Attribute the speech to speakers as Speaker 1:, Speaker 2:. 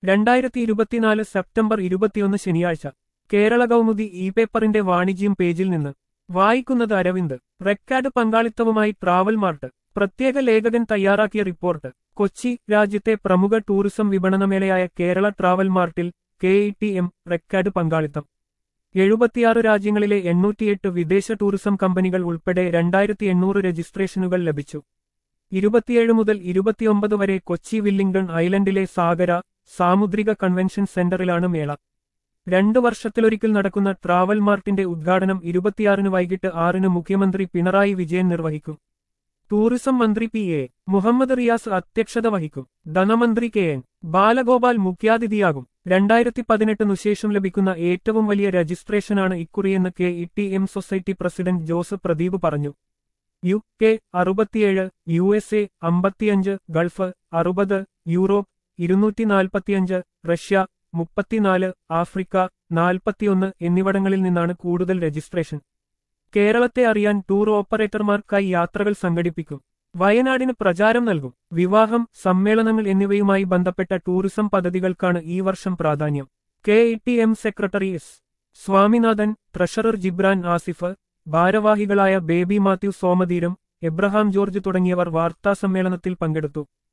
Speaker 1: രണ്ടായിരത്തി ഇരുപത്തിനാല് സെപ്റ്റംബർ ഇരുപത്തിയൊന്ന് ശനിയാഴ്ച കേരള കൗമുദി ഇ പേപ്പറിന്റെ വാണിജ്യം പേജിൽ നിന്ന് വായിക്കുന്നത് അരവിന്ദ് റെക്കാർഡ് പങ്കാളിത്തവുമായി ട്രാവൽ മാർട്ട് പ്രത്യേക ലേഖകൻ തയ്യാറാക്കിയ റിപ്പോർട്ട് കൊച്ചി രാജ്യത്തെ പ്രമുഖ ടൂറിസം വിപണനമേളയായ കേരള ട്രാവൽ മാർട്ടിൽ K E T M record പങ്കാളിത്തം എഴുപത്തിയാറ് രാജ്യങ്ങളിലെ എണ്ണൂറ്റിയെട്ട് വിദേശ ടൂറിസം കമ്പനികൾ ഉൾപ്പെടെ രണ്ടായിരത്തി എണ്ണൂറ് രജിസ്ട്രേഷനുകൾ ലഭിച്ചു ഇരുപത്തിയേഴ് മുതൽ ഇരുപത്തിയൊമ്പത് വരെ കൊച്ചി വില്ലിംഗ്ടൺ ഐലൻഡിലെ സാഗര സാമുദ്രിക കൺവെൻഷൻ സെന്ററിലാണ് മേള രണ്ടു വർഷത്തിലൊരിക്കൽ നടക്കുന്ന ട്രാവൽ മാർട്ടിന്റെ ഉദ്ഘാടനം ഇരുപത്തിയാറിന് വൈകിട്ട് ആറിന് മുഖ്യമന്ത്രി പിണറായി വിജയൻ നിർവഹിക്കും ടൂറിസം മന്ത്രി പി എ മുഹമ്മദ് റിയാസ് അധ്യക്ഷത വഹിക്കും ധനമന്ത്രി കെ എൻ ബാലഗോപാൽ മുഖ്യാതിഥിയാകും രണ്ടായിരത്തി പതിനെട്ടിനു ശേഷം ലഭിക്കുന്ന ഏറ്റവും വലിയ രജിസ്ട്രേഷനാണ് ഇക്കുറിയെന്ന് K E T M society president Jose Pradeep പറഞ്ഞു യു കെ അറുപത്തിയേഴ് യു എസ് എ അമ്പത്തിയഞ്ച് ഗൾഫ് അറുപത് യൂറോപ്പ് ഇരുന്നൂറ്റി നാൽപ്പത്തിയഞ്ച് റഷ്യ മുപ്പത്തിനാല് ആഫ്രിക്ക നാൽപ്പത്തിയൊന്ന് എന്നിവിടങ്ങളിൽ നിന്നാണ് കൂടുതൽ രജിസ്ട്രേഷൻ കേരളത്തെ അറിയാൻ ടൂർ ഓപ്പറേറ്റർമാർക്കായി യാത്രകൾ സംഘടിപ്പിക്കും വയനാടിന് പ്രചാരം നൽകും വിവാഹം സമ്മേളനങ്ങൾ എന്നിവയുമായി ബന്ധപ്പെട്ട ടൂറിസം പദ്ധതികൾക്കാണ് ഈ വർഷം പ്രാധാന്യം K E T M secretary S Swaminathan treasurer Jibran Asif ഭാരവാഹികളായ ബേബി മാത്യു സോമതീരം എബ്രഹാം ജോർജ് തുടങ്ങിയവർ വാർത്താസമ്മേളനത്തിൽ പങ്കെടുത്തു